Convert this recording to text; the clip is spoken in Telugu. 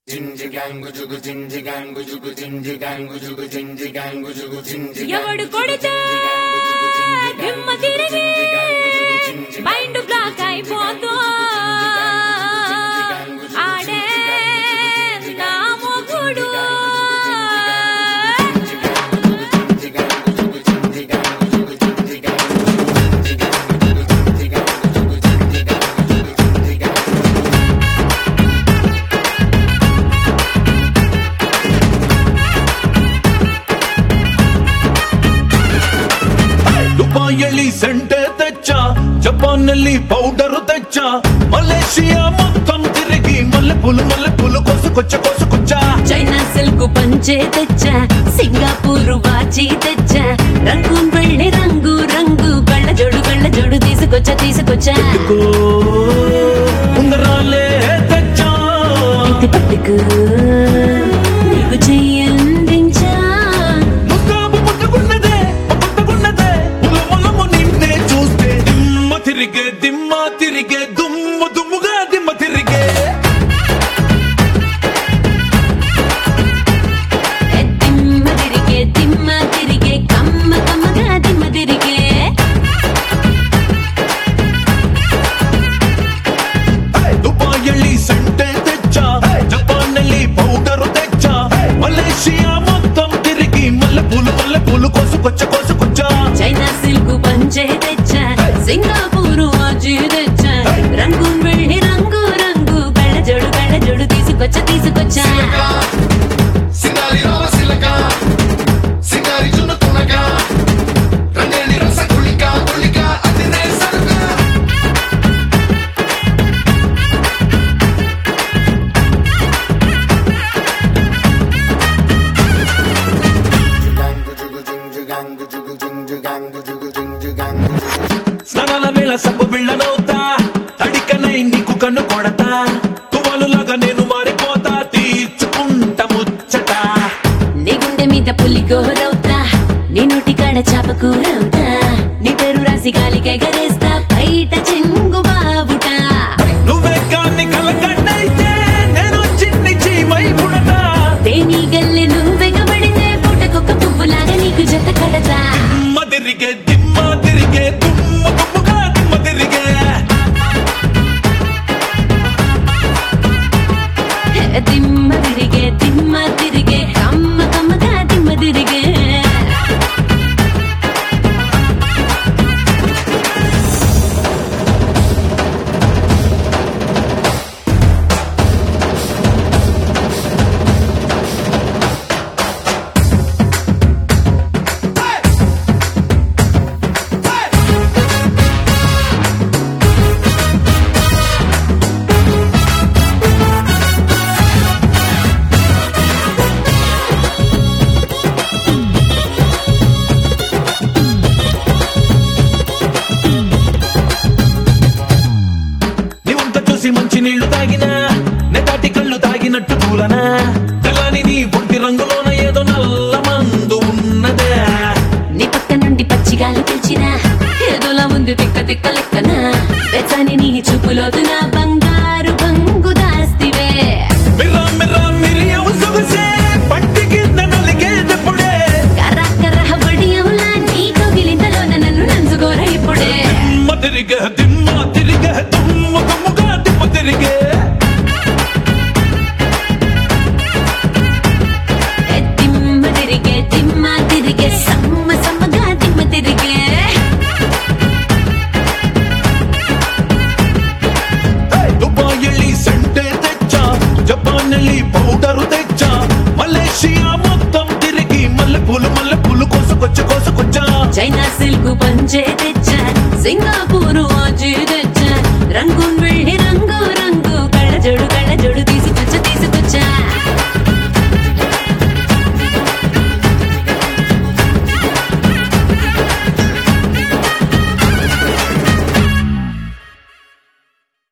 ఎవడు కొడితే దిమ్మ తిరిగి మైండ్ బ్లాక్ అయిపోతూ ఆడే నా మొగుడు ದುಬಾಯಲ್ಲಿ ಸೆಂಟೆ ತೆಚ್ಚ ಜಪಾನ್ನಲ್ಲಿ ಪೌಡರ್ ತೆಚ್ಚ ಮಲೇಷಿಯಾ మొత్తం తిరిగి మల్లె పూలు మల్లె పూలు కోసుకొచ్చ కోసుకొచ్చ చైనా సిల్క్ పంచే తెచ్చా సింగపూర్ వాచి తెచ్చా రంగూన్ వెళ్ళి రంగు రంగు కళ్ళ జోడు కళ్ళ జోడు తీసుకొచ్చా తీసుకొచ్చా కో ఉంగరాలే తెచ్చ ఇది పట్టుకు నీకు చెయ్యందించా ముస్తాబు ముట్టుకున్నదే ముట్టుకున్నదే ములములము నిన్నే చూస్తే దిమ్మ తిరిగే దిమ్మ తిరిగే దుమ్ము దుమ్ముగా దిమ్మ తిరిగే ఏ దిమ్మ తిరిగే దిమ్మ తిరిగే కమ్మ కమ్మగా దిమ్మ తిరిగే ದುಬಾಯಲ್ಲಿ ಸೆಂಟೆ ತೆಚ್ಚ ಜಪಾನ್ನಲ್ಲಿ పౌడర్ తెచ్చ మలేషియా మొత్తం తిరిగి మల్లె పూలు మల్లె పూలు కోసుకొచ్చ కోసుకొచ్చ చైనా సిల్క్ పంచే తెచ్చా సింగపూర్ వాచి తెచ్చా రంగూన్ వెళ్ళి రంగు రంగు కళ్ళ జోడు కళ్ళ జోడు తీసుకొచ్చా తీసుకొచ్చా సింగారి రామ సిలక సింగారి జున్ను తునక రంగేలి రస గుళిక గుళిక అతినే సరుక స్నానాల వేళ సబ్బు బిళ్ళనవుతా తడికనై నీకు కన్ను కొడతా తువాలులాగా నేను మారిపోతా తీర్చుకుంట ముచ్చట నీ గుండె మీద పులి గోరవుతా నీ నోటి కాడ చాప కూరవుతా నీ పేరు రాసి గాలికి ఎగరేస్తా బయట చెంగు బాబుట నువ్వే కాన్ని కలకట్టయితే నేను చిన్ని చీమై పుడతా తేనీ గల్లె నువ్వెగబడితే పుట్టకొక్క పువ్వులాగా నీకు జత కడతా దిమ్మ తిరిగే దిమ్మ తిరిగే దుమ్మ దుమ్ముగా దిమ్మ తిరిగే దిమ్మ తిరిగే దిమ్మ తిరిగే కమ్మ కమ్మగా దిమ్మ తిరిగే నీవంత చూసి మంచి నీళ్లు తాగినా నెటాటి కళ్ళు తాగినట్టు కూలనా తెల్లని నీ ఒంటి రంగులోన ఏదో నల్ల మందు ఉన్నదే నీ పక్క నుండి పచ్చిగాలి పిలిచినా ఏదోలా ఉంది తిక్క తిక్క లెక్కన వెచ్చని నీ చూపులోతున బంగారు బంగు దాస్తివే మిర్రా మిర్రా మిరియం సొగసే పట్టి కింద నలిగేటప్పుడే కర్ర కర్ర బడియంలా నీ కవిలింతలోన నన్ను నంచుకోర ఇప్పుడే దిమ్మ తిరిగే దిమ్మ తిరిగే దుమ్మ దుమ్ముగా దిమ్మ తిరిగే ఏ దిమ్మ తిరిగే దిమ్మ తిరిగే సమ్మ సమ్మగా దిమ్మ తిరిగే దుబాయಲ್ಲಿ ಸೆಂಟೆ ತೆಚ್ಚ ಜಪಾನ್ನಲ್ಲಿ పౌడర్ తెచ్చ మలేషియా మొత్తం తిరిగి మల్లె పూలు మల్లె పూలు కోసుకొచ్చ కోసుకొచ్చ చైనా సిల్క్ పంచే తెచ్చా సింగపూర్ వాచి తెచ్చా రంగూన్ వెళ్ళి రంగు రంగు కళ్ళ జోడు